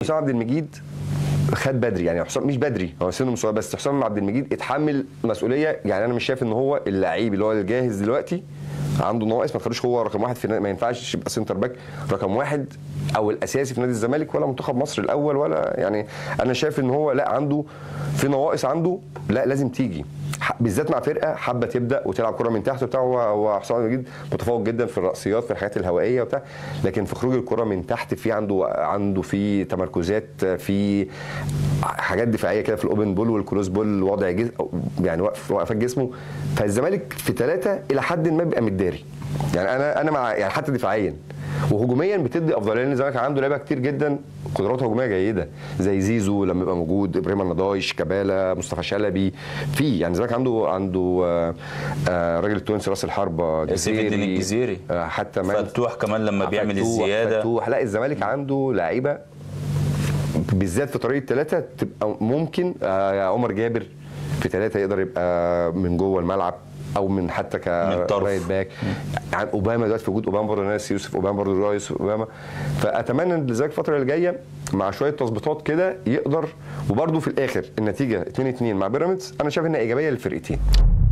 حسام عبد المجيد خد بدري يعني حسام مش بدري هو سنه صغير بس حسام عبد المجيد اتحمل مسؤوليه يعني انا مش شايف ان هو اللعيب اللي هو الجاهز دلوقتي عنده نواقص ما تخلوش هو رقم واحد في ما ينفعش يبقى سنتر باك رقم واحد او الاساسي في نادي الزمالك ولا منتخب مصر الاول ولا يعني انا شايف ان هو لا عنده في نواقص عنده لا لازم تيجي ح- بالذات مع فرقه حابه تبدا وتلعب كره من تحت وبتاع هو هو حسام عبد المجيد متفوق جدا في الرأسيات في الحاجات الهوائيه وبتاع لكن في خروج الكره من تحت في عنده عنده في تمركزات في حاجات دفاعيه كده في الاوبن بول والكروس بول وضع جسم يعني وقف وقفات جسمه فالزمالك في ثلاثه الى حد ما بيبقى متداري يعني انا انا مع يعني حتى دفاعيا وهجوميا بتدي افضليه لان الزمالك عنده لعيبه كتير جدا قدرات هجوميه جيده زي زيزو لما يبقى موجود ابراهيم النضايش كبالا مصطفى شلبي في يعني الزمالك عنده عنده آه، آه، الراجل التونسي راس الحربه سيف الدين جزيري، الجزيري. آه، حتى مان- فتوح كمان لما بيعمل فتوح- الزياده فتوح لا الزمالك عنده لعيبه بالذات في طريقه ثلاثه تبقى ممكن آه، عمر جابر في ثلاثه يقدر يبقى من جوه الملعب او من حتى الطرف. كرايت باك يعني اوباما دلوقتي في وجود اوباما برضه ناس يوسف اوباما برضه رايس اوباما فاتمنى ان الزمالك الفتره اللي جايه مع شويه تظبيطات كده يقدر وبرضه في الاخر النتيجه 2 2 مع بيراميدز انا شايف انها ايجابيه للفرقتين